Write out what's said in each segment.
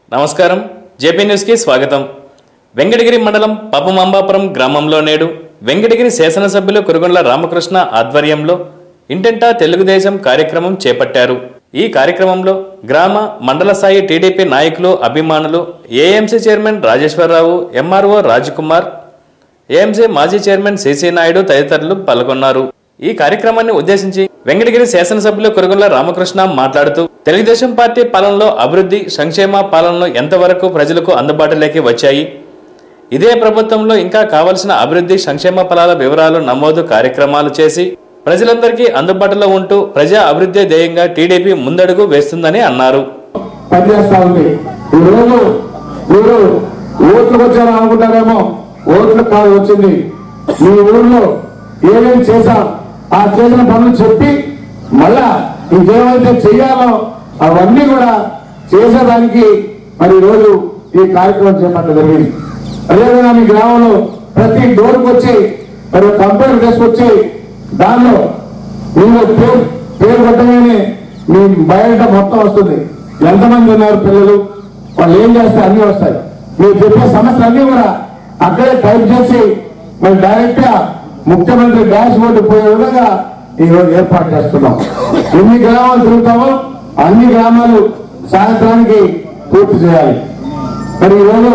నమస్కారం జేపీ న్యూస్కి స్వాగతం వెంకటగిరి మండలం పపమాంబాపురం గ్రామంలో నేడు వెంకటగిరి శాసనసభ్యులు కురుగొండ్ల రామకృష్ణ ఆధ్వర్యంలో ఇంటెంటా తెలుగుదేశం కార్యక్రమం చేపట్టారు ఈ కార్యక్రమంలో గ్రామ మండల స్థాయి టీడీపీ నాయకులు అభిమానులు AMC chairman Rajeswara Rao MRO Rajkumar AMC మాజీ చైర్మన్ సిసి నాయుడు తదితరులు పాల్గొన్నారు ఈ కార్యక్రమాన్ని ఉద్దేశించి వెంకటగిరి శాసనసభ్యులు కురుగుల రామకృష్ణ మాట్లాడుతూ తెలుగుదేశం పార్టీ పాలనలో అభివృద్ధి సంక్షేమ పాలనలు ఎంతవరకు ప్రజలకు అందుబాటులోకి వచ్చాయి ఇదే ప్రభుత్వంలో ఇంకా కావలసిన అభివృద్ధి సంక్షేమ ఫలాల వివరాలు నమోదు కార్యక్రమాలు చేసి ప్రజలందరికీ అందుబాటులో ఉంటూ ప్రజా అభివృద్ధి ధ్యేయంగా టీడీపీ ముందడుగు వేస్తుందని అన్నారు పనిచేస్తా ఉంది ఈ రోజు మీరు ఓట్లకు వచ్చారు అనుకుంటారేమో ఓట్లు కాదు వచ్చింది మీ ఊర్లో ఏమేమి చేశాం ఆ చేసిన పనులు చెప్పి మళ్ళా ఇంకేమైతే చెయ్యాలో అవన్నీ కూడా చేసేదానికి మరి ఈ రోజు ఈ కార్యక్రమం చేపట్టడం జరిగింది అదేవిధంగా మీ గ్రామంలో ప్రతి డోర్కి వచ్చి మరి కంప్యూటర్ తీసుకొచ్చి దానిలో మీరు పేరు పేరు కొట్టగానే మీ బయట మొత్తం వస్తుంది ఎంతమంది ఉన్నారు పిల్లలు వాళ్ళు ఏం చేస్తే అన్ని వస్తాయి మీరు చెప్పే సమస్యలు అన్ని కూడా అక్కడే టైప్ చేసి మరి డైరెక్ట్ గా ముఖ్యమంత్రి డాష్ బోర్డు పోయే విధంగా ఈ రోజు ఏర్పాటు చేస్తున్నాం ఎన్ని గ్రామాలు తిరుగుతామో అన్ని గ్రామాలు సాయంత్రానికి పూర్తి చేయాలి మరి ఈరోజు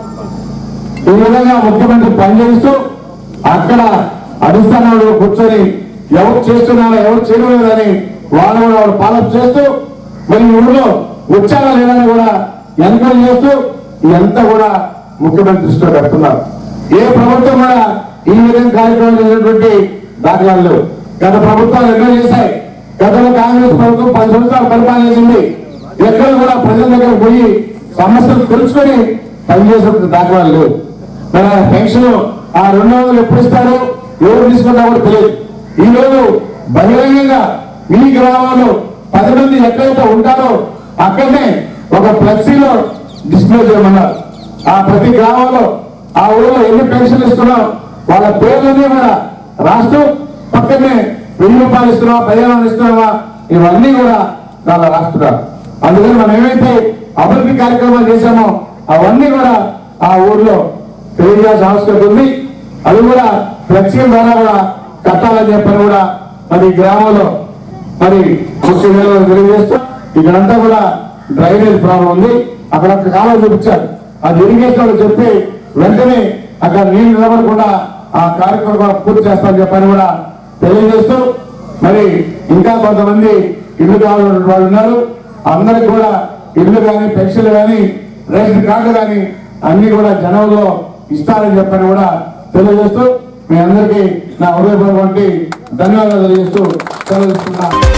ఈ విధంగా ముఖ్యమంత్రి పనిచేస్తూ అక్కడ అధిష్టానంలో కూర్చొని ఎవరు చేస్తున్నారో ఎవరు చేయడం లేదని వాళ్ళు కూడా వాళ్ళు పాలన చేస్తూ మరి ఈ ఊళ్ళో వచ్చారా లేదని కూడా ఎంక్వైరీ చేస్తూ ఇదంతా కూడా ముఖ్యమంత్రి దృష్టిలో పెడుతున్నారు ఏ ప్రభుత్వం కూడా ఈ విధంగా కార్యక్రమం చేసినటువంటి దాఖలాలు లేవు గత ప్రభుత్వాలు ఎన్నో చేశాయి గతంలో కాంగ్రెస్ ప్రభుత్వం పది సంవత్సరాలు పరిపాలన చేసింది ఎక్కడ కూడా ప్రజల దగ్గర పోయి సమస్యలు తెలుసుకొని పనిచేసిన దాఖలాలు లేవు మన పెన్షన్ ఆ రెండు వందలు ఎప్పుడు ఇస్తారు ఎవరు తీసుకుంటా కూడా తెలియదు ఈ రోజు బహిరంగంగా మీ గ్రామంలో పది మంది ఎక్కడైతే ఉంటారో అక్కడనే ఒక ఫ్లెక్సీలో డిస్ప్లే చేయమన్నారు ఆ ప్రతి గ్రామంలో ఆ ఊళ్ళో ఎన్ని పెన్షన్లు ఇస్తున్నాం వాళ్ళ పేర్లన్నీ కూడా రాస్తూ పక్కనే వెయ్యి రూపాయలు ఇస్తున్నావా పదిహేను వందలు ఇస్తున్నావా ఇవన్నీ కూడా దానిలో రాస్తున్నారు అందుకని మనం ఏమైతే అభివృద్ధి కార్యక్రమాలు చేశామో అవన్నీ కూడా ఆ ఊర్లో తెలియజేయాల్సిన అవసరం ఉంది అది కూడా ఫ్లెక్సీల ద్వారా కూడా కట్టాలని చెప్పని కూడా మరి ఈ గ్రామంలో మరి ముఖ్యంగా తెలియజేస్తూ ఇక్కడంతా కూడా డ్రైనేజ్ ప్రాబ్లం ఉంది అక్కడ ఒక కాలం చూపించారు అది ఇరిగేషన్ చెప్పి వెంటనే అక్కడ నీళ్లు నిలబడకుండా ఆ కార్యక్రమం కూడా పూర్తి చేస్తామని చెప్పని కూడా తెలియజేస్తూ మరి ఇంకా కొంతమంది ఇల్లు కావాలన్న వాళ్ళు ఉన్నారు అందరికి కూడా ఇల్లు కానీ పెన్షన్లు కానీ రేషన్ కార్డు కానీ అన్ని కూడా జనంలో ఇస్తారని చెప్పని కూడా తెలియజేస్తూ మీ అందరికీ నా హృదయపూర్వక ధన్యవాదాలు తెలియజేస్తూ సెలవు ఇస్తున్నా